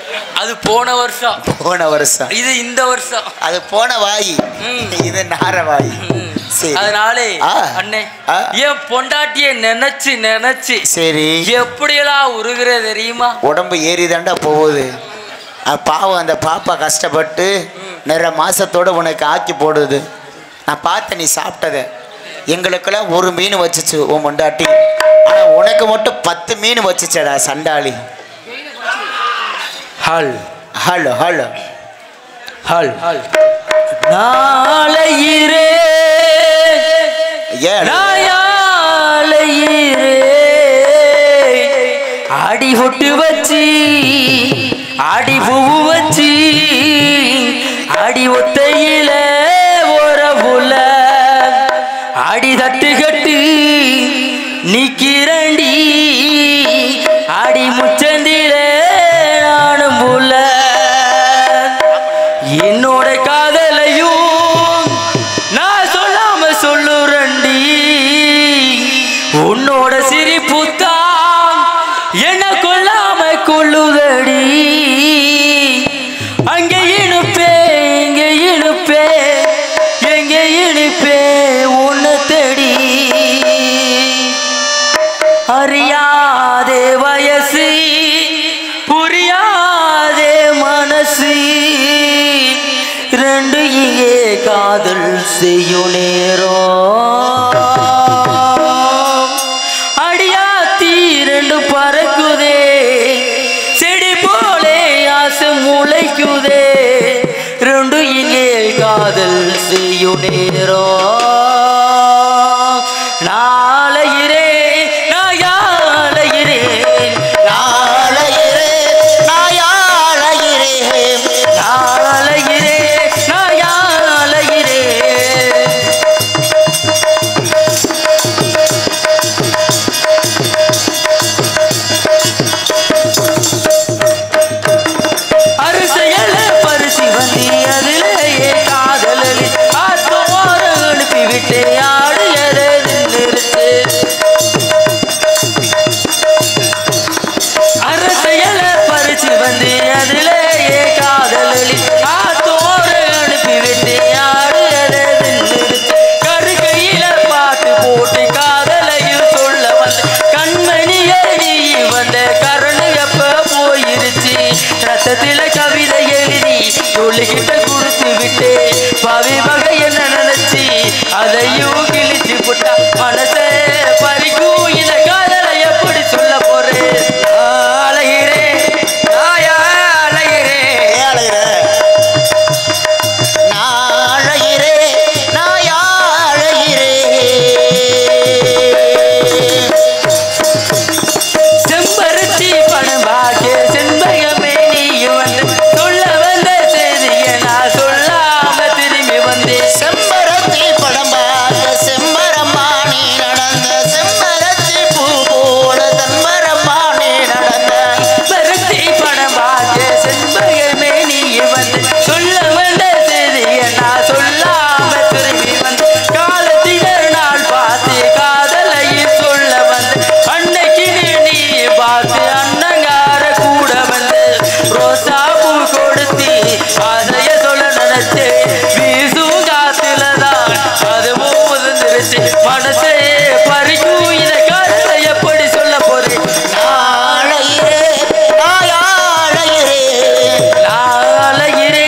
அது போன வருஷம் போன வருஷம் இது இந்த வருஷம் அது போன வாய் ம். இது நார வாய் ம். சரி அதனாலே ஆ. அண்ணே ஆ. என் பொண்டாட்டிய நினைச்சு நினைச்சு சரி எப்படியெல்லாம் உருகுற தெரியுமா உடம்பு ஏறிதாண்டா போகுது அஹ் பாவம் அந்த பாப்பா கஷ்டப்பட்டு நிறைய மாசத்தோட உனக்கு ஆக்கி போடுது நான் பார்த்தேன் நீ சாப்பிட்டத எங்களுக்கெல்லாம் ஒரு மீன் வச்சுச்சு உன் மொண்டாட்டி ஆனா உனக்கு மட்டும் பத்து மீன் வச்சுச்சடா சண்டாளி ஹல் ஹலோ ஹலோ ஹல் ஹல் நாளையிரே ஏன் நாயாளையிரே ஆடி பொட்டு வச்சு ஆடி பூவு வச்சு ஆடி ஒத்தையில ஒரு புல ஆடி தட்டு கட்டு நிக்கிறண்டி ஆடி முச்சந்தில நானும் புல என்னோட காதலையும் நான் சொல்லாம சொல்லுறண்டி உன்னோட சிரிப்பு தான் என்ன கொல்லாம கொள்ளுதடி அங்க இனுப்பே இங்க இனுப்பே எங்க இனிப்பே உன்னை தேடி அறியாதே வயசு புரியாதே மனசு ரெண்டு இங்கே காதல் செய்யும் நேரம் அடியாத்தி ரெண்டு பறக்குதே செடி போலே ஆசை முளைக்குதே ரெண்டு இங்கே காதல் செய்யும் நேரம் நாளையிரே நாயாளையிரே நாளையிரே நாயாளையிரே நாளையிரே நாயாளையிரே அரிசையல பரிசு வந்தி அதிலேயே காதலி ஆத்தோர அனுப்பி விட்டு ஆடுயர நிறுத்து அரசையல பறிச்சு வந்து அதிலேயே காதலி ஆத்தோர அனுப்பி விட்டு ஆடுயர நிறுத்து கரு கையில பாட்டு போட்டு காதலையும் சொல்ல வந்த கண்மணியே நீ வந்த கரணு எப்ப போயிருச்சு ரத்தத்தில கவிதை எழுதி சொல்லிக்கிட்ட கொடுத்து விட்டு பவி வகை என்ன நினைச்சு அதையும் கிழிச்சு புட்டா மனசே பறிக்கும் இந்த காதலை எப்படி சொல்ல போறேன் அழகிறேன் நாயா அழகிறேன் ஏழையிரே நாளையிரே நாயாழையிரே செம்பருத்தி பணம் பாக்கே செண்பகமே நீ வந்து சொல்ல வந்த செய்தியை நான் சொல்லாம திரும்பி வந்தேன் செம்பருத்தி படம் பார்க்க செம்பரம்மா நீ நடந்த செம்பருத்தி பூ போல தன்மரம்மா நீ நடந்த பருத்தி பணம் பாக்கே செண்பகமே நீ வந்து சொல்ல வந்த செய்தியை நான் சொல்லாம திரும்பி வந்தேன் காலத்தினர் நாள் பார்த்து காதலையும் சொல்ல வந்து அன்னைக்கு நீ நீ பார்த்து அண்ணங்கார கூட வந்து ரோசா பூ கொடுத்து அதைய சொல்ல நினைச்சு வீசும் காத்துல தான் அதுவும் உதிர்ந்துருச்சு மனசே பறிக்கும் இத காதலை எப்படி சொல்ல போறேன் நாளையிரே நாயாழையிரே நாளையிரே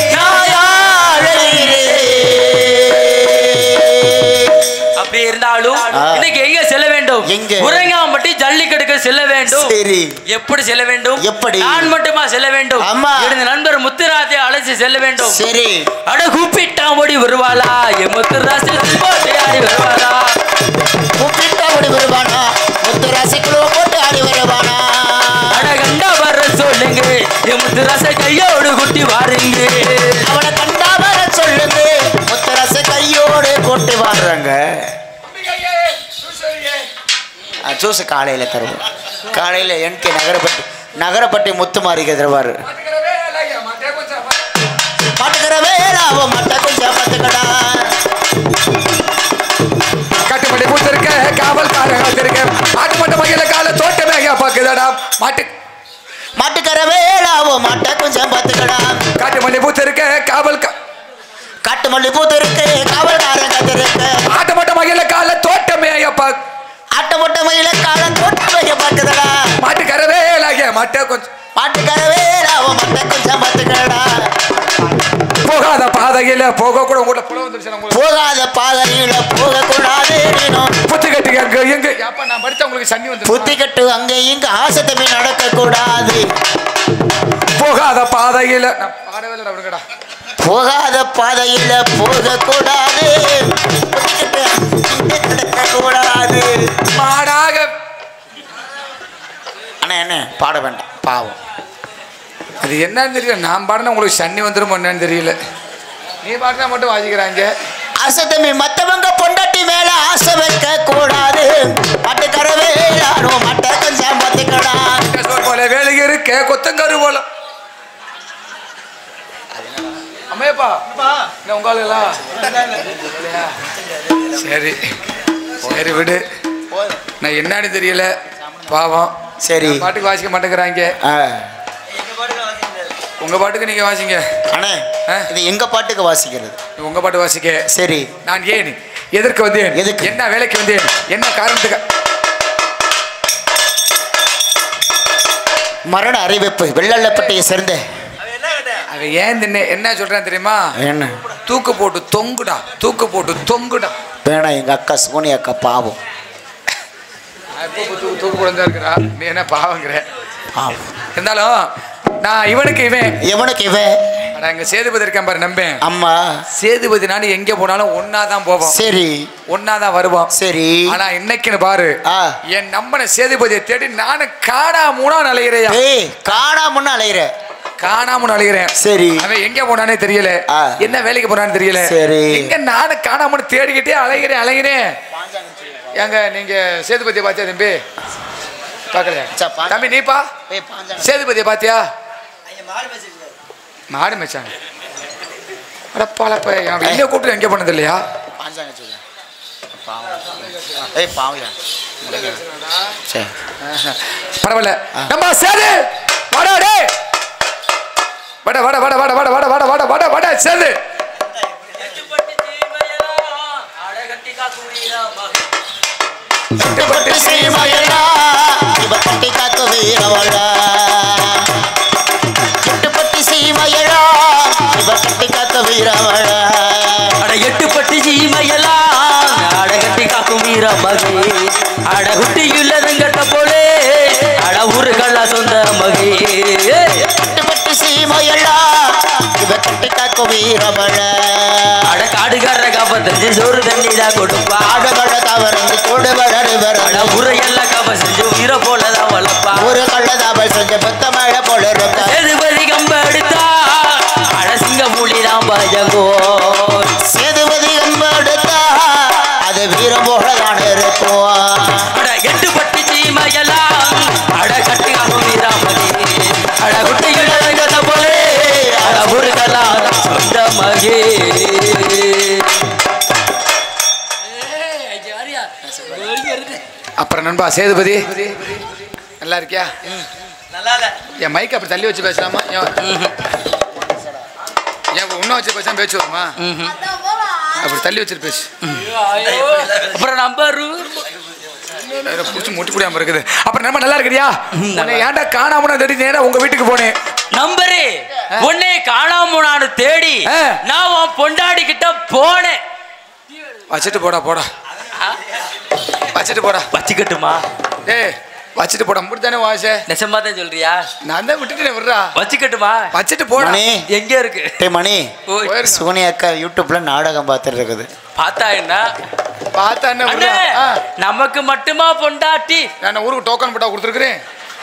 அப்படி இருந்தாலும் ஆ. இன்னைக்கு எங்க செல்ல வேண்டும் எங்க? உறங்காம்பட்டி ஜல்லிக்கட்டுக்கு செல்ல வேண்டும் சரி எப்படி செல்ல வேண்டும் எப்படி? நான் மட்டுமா செல்ல வேண்டும் ஆமா. எனது நண்பர் முத்துராஜை அழைச்சு செல்ல வேண்டும் சரி அட கூப்பிட்டா ஓடி வருவாளா என் முத்துராஜ் போட்டு ஆடி வருவாளா கூப்பிட்டா ஓடி வருவானா முத்து ரசிக்குழு போட்டு ஆடி வருவானா அட கண்டா வர சொல்லுங்க என் முத்துராசை கையோடு குட்டி வாருங்க அவனை கண்டா வர சொல்லுங்க முத்து ரச கையோடு போட்டு வாடுறாங்க ஜூஸ் காலையில் தருவோம் காலையில் என்கே நகரப்பட்டி நகரப்பட்டி முத்து மாறிக்க தருவார் மாட்டுக்கிற வேலாவோ மட்ட கொஞ்சம் பார்த்துக்கடா கட்டுப்படி பூத்திருக்க காவல்காரன் காத்திருக்க ஆட்டுப்பட்ட மகிழ கால தோட்டமே பாக்குதடா மாட்டு மாட்டுக்கற வேலாவோ உன் மாட்டை கொஞ்சம் பார்த்துக்கடா காட்டு மல்லி பூத்திருக்க காவல் கா- காட்டு மல்லி பூத்து இருக்கு காவல்காரன் கத்திருக்கு ஆட்ட மட்ட மகிழ கால தோட்டமே ஐயப்பா ஆட்ட மொட்டை மயில காலம் தோட்ட வைக்க பார்க்குதடா மாட்டு கரவே இல்லாக மாட்டே கொஞ்சம் மாட்டுக்காரவே உன் மாட்டை கொஞ்சம் பார்த்துக்கடா போகாத பாதையில போக கூட உங்கள்ட்ட புல வந்துருச்சு உங்களுக்கு போகாத பாதையில போகக்கூடாது நீனும் புத்து கட்டுங்க அங்க எங்க அப்பா நான் படிச்சா உங்களுக்கு சன்னி வந்து புத்தி கட்டு அங்க இங்க ஆசை தம்பி நடக்க கூடாது போகாத பாதையில நான் பாடவே இல்லை விடுங்கடா போகாத பாதையில போகக்கூடாது புத்தி கட்டு அங்க இங்க நடக்க கூடாது மாடாக அண்ணா என்ன பாட வேண்டாம் பாவம் அது என்னன்னு தெரியல நான் பாடினா உங்களுக்கு சன்னி வந்துரும் என்னன்னு தெரியல நீ பாடினா மட்டும் வாசிக்கிறாங்க ஆசை தம்பி மத்தவங்க பொண்டாட்டி மேல ஆசை வைக்க கூடாது மாட்டுக்கரவே யாரும் மட்டை கொஞ்சம் பார்த்துக்கடா சோறு போல வேலைக்கு இருக்க கொத்தங்கரு போல அம்மையப்பா என்ன உங்க ஆளுங்களா இல்லையா? சரி சரி விடு நான் என்னன்னு தெரியல பாவம் சரி என் பாட்டுக்கு வாசிக்க மாட்டேங்கிறாங்க ஆ. உங்க பாட்டுக்கு நீங்க வாசிங்க அண்ணே ஆ? இது எங்க பாட்டுக்கு வாசிக்கிறது உங்க பாட்டு வாசிக்க சரி நான் ஏன் எதற்கு வந்தேன் எதுக்கு? என்ன வேலைக்கு வந்தேன் என்ன காரணத்துக்கு மரண அறிவிப்பு வெள்ளல்லப்பட்டியை சேர்ந்த அவன் ஏன் தின்ன என்ன சொல்றான் தெரியுமா என்ன தூக்கு போட்டு தொங்குடா தூக்கு போட்டு தொங்குடா வேணாம் எங்க அக்கா சோனி அக்கா பாவம் நான் எப்போ தூக்கு தூக்கு போட்டு தான் இருக்கிறா நீ என்ன பாவங்கிற பாவம் இருந்தாலும் நான் இவனுக்கு இவன் எவனுக்கு இவன் அட அங்க சேதுபதி இருக்கேன் பாரு நம்பேன் அம்மா சேதுபதி நாடு எங்க போனாலும் ஒன்னா தான் போவோம் சரி ஒன்னா தான் வருவோம் சரி ஆனா இன்னைக்குன்னு பாரு ஆ என் நம்பன சேதுபதியை தேடி நானும் காணாமூனா அலையிறையா ஏய் காணாமன்னு அலையிற காணாம அலைகிறேன் சரி அவன் எங்க போனானே தெரியல ஆ. என்ன வேலைக்கு போனான்னு தெரியல சரி. எங்க நானும் காணாமனு தேடிக்கிட்டே அலைகிறேன் அலைகிறேன் எங்க நீங்க சேதுபதியை பாத்தியா தம்பி பார்க்கலையா சா, பா- தம்பி நீப்பா ஏய் பாஞ்சாங்க சேதுபதியை பாத்தியா மாடு மச்சான் அடப்பாளப்ப என் வெளியே கூப்பிட்டு எங்கே போனது இல்லையா பாஞ்சாங்க சொல்லு பாவம் ஏய் பாவியா சரி பரவாயில்ல நம்ம சேது வாடா டே வட வட வட வட வட வட வட வட வட வட சேது பட்டு சீமையடா இவ கட்டி காக்க வீரவளா பட்டு சீமையடா இவ கட்டி காக்க வீரவளா அட எட்டு பட்டு சீமையெல்லாம் அடகட்டி காக்கும் வீர மகே அட குட்டியுள்ளதுங்கட்ட போலே அட ஊருகள்ல சொந்த மகே பட்டு சீமையடா இவ கட்டி காக்க வீரவளா அட காடுகார காப்பத்தஞ்சு சோறு தண்ணி தான் கொடுப்பா ஆடுகள கவர்ந்து கூடு வளரு அட வர ஊரையெல்லாம் காப்ப செஞ்சு உயிர போலதான் வளர்ப்பா ஒரு கள்ளதாவல் செஞ்ச பெத்த மழை போல இருக்க சேதுபதி கம்ப எடுத்தா அட சிங்க புலிதான் பஜகோ சேதுபதி கம்பெடுத்தா அது வீரம் போலதான் இருக்கும் அட எட்டு பட்டு சீமையெல்லாம் அட கட்டி காக்கும் வீர மகே அட குட்டியுள்ளதுங்கட்ட போலே அட ஊருகள்லாம் சொந்த மகே அப்புறம் நண்பா சேதுபதி நல்லா இருக்கியா என் மைக் அப்படி தள்ளி வச்சு பேசலாமா ஏன் ஏன் இன்னும் வச்சு பேசாம பேச்சு வருமா அப்படி தள்ளி வச்சுட்டு பேசு அப்புறம் நம்பரு பிடிச்சி முட்டி முடியாம இருக்குது அப்புறம் நம்ம நல்லா இருக்கிறியா உன்னை ஏன்டா காணாம தேடி நேரா உங்க வீட்டுக்கு போனேன் நம்பரு உன்னை காணாம நான் தேடி ஆ. நான் உன் பொண்டாடி கிட்ட போனேன் வச்சுட்டு போடா போடா வச்சுட்டு போடா வச்சுக்கட்டுமா டேய் வச்சுட்டு போடா முடித்தானே வாச நெசமா தான் சொல்றியா நான் தான் விட்டுட்டேன் விடுறா வச்சுக்கட்டுமா வச்சுட்டு போடா மணி எங்க இருக்கு டே மணி ஓய், போயிருக்கு. சோனி அக்கா யூடியூப்ல நாடகம் பார்த்துட்டு இருக்குது பார்த்தா என்ன பார்த்தா என்ன அண்ணே விடுறா ஆ. நமக்கு மட்டுமா பொண்டாட்டி நான் ஊருக்கு டோக்கன் போட்டா கொடுத்துருக்குறேன்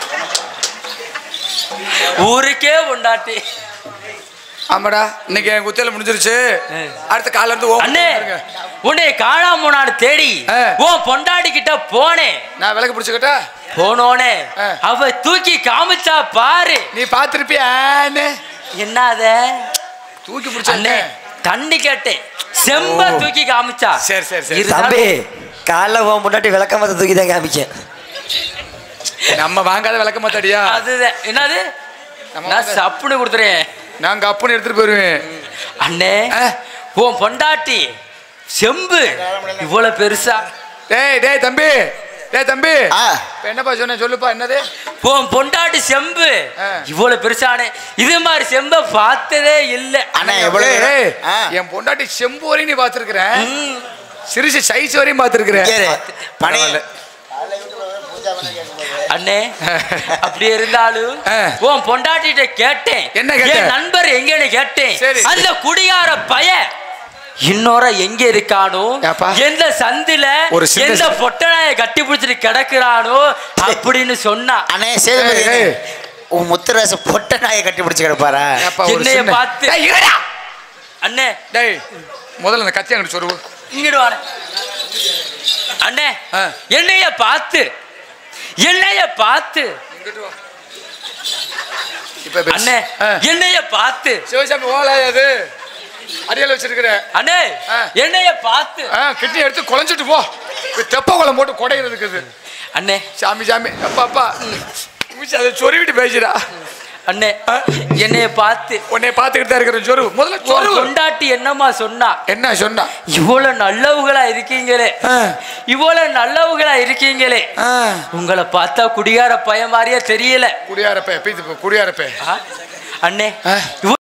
ஊருக்கே பொண்டாட்டி ஆமாடா இன்னைக்கு என் குத்தியில முடிஞ்சிருச்சு ஆ. அடுத்த காலைல இருந்து ஓப்பன் அண்ணே இருங்க. உன்னை காணாம நான் தேடி ஆ. உன் பொண்டாடி கிட்ட போனேன் நான் விளக்கு பிடிச்சுக்கிட்டா போனோனே ஆ. அவ தூக்கி காமிச்சா பாரு நீ பார்த்துருப்பியான்னு என்னத தூக்கி பிடிச்ச அண்ணே தண்ணி கேட்டேன் செம்ப தூக்கி காமிச்சா சரி, சரி, சரி. இருந்தாலும் தம்பி காலைல உன் முன்னாடி விளக்கமத்தை தூக்கி தான் காமிச்சேன் நம்ம வாங்காத விளக்க மாத்தாடியா அதுதான் என்னது நம்ம நான் வந்து- சப்புன்னு கொடுத்துறேன் நாங்க அப்பன்னு எடுத்துட்டு போயிருவேன் அண்ணே ஆ. உன் பொண்டாட்டி செம்பு இவ்வளவு பெருசா டேய் டேய் தம்பி டேய் தம்பி ஆ இப்ப என்னப்பா சொன்ன சொல்லுப்பா என்னது உன் பொண்டாட்டி செம்பு ஆ. இவ்வளவு பெருசானே இது மாதிரி செம்ப பார்த்ததே இல்ல அண்ணா எவ்வளவு ஏய், ஏய், ஆ. என் பொண்டாட்டி செம்பு வரையும் நீ பாத்துருக்கிறேன் சிறுசு சைஸ் வரையும் பாத்துருக்கிறேன் கேரு. மணி பரவாயில்ல. அண்ணே அப்படியே இருந்தாலும் ஆ. உன் பொண்டாட்டிட்ட கேட்டேன் என்ன கேட்ட? என் நண்பர் எங்கன்னு கேட்டேன் சரி. அந்த குடியார பய இன்னொரு எங்க இருக்கானோ ஏப்பா? எந்த சந்தில ஒரு சின்ன எந்த சி- பொட்டனாய கட்டி பிடிச்சிட்டு கிடக்குறானோ அப்படின்னு சொன்னா அண்ணே சேதுபதி ஏய், ஏய். உன் முத்துராச பொட்ட நாயை கட்டி பிடிச்சு கிடப்பாரா ஏப்பா, ஒரு என்னைய சின்ன- பார்த்து- டேய், இருடா. அண்ணே டேய் முதல்ல அந்த கத்தி அங்கிட்டு சொருவு இங்கிட்டு வாடா அண்ணே ஆ. என்னைய பார்த்து என்னைய பார்த்து இப்ப பேசு. அண்ணே ஆ. என்னைய பார்த்து சிவசாமி ஓலை அது அடியால வச்சிருக்கிற அண்ணே ஆ. என்னைய பார்த்து ஆ, கிட்னி எடுத்து குழஞ்சிட்டு போ இப்ப தெப்ப குளம் போட்டு குடையிறதுக்கு இது. அண்ணே சாமி சாமி அப்பா அப்பா ஊசி அதை சொருவிட்டு பேசுடா அண்ணே என்னைய பார்த்து உன்னை பார்த்துக்கிட்டு தான் இருக்கிறேன் சொரு முதல்ல உன் சொரு பொண்டாட்டி என்னம்மா சொன்னா என்ன சொன்னா இவ்வளவு நல்லவங்களா இருக்கீங்களே ஆ. இவ்வளவு நல்லவங்களா இருக்கீங்களே ஆ. உங்களை பார்த்தா குடிகார பையன் மாதிரியே தெரியல குடியாரப்பே பீத்து குடியாரப்பே ஆ? அண்ணே ஆ. இவ்வ-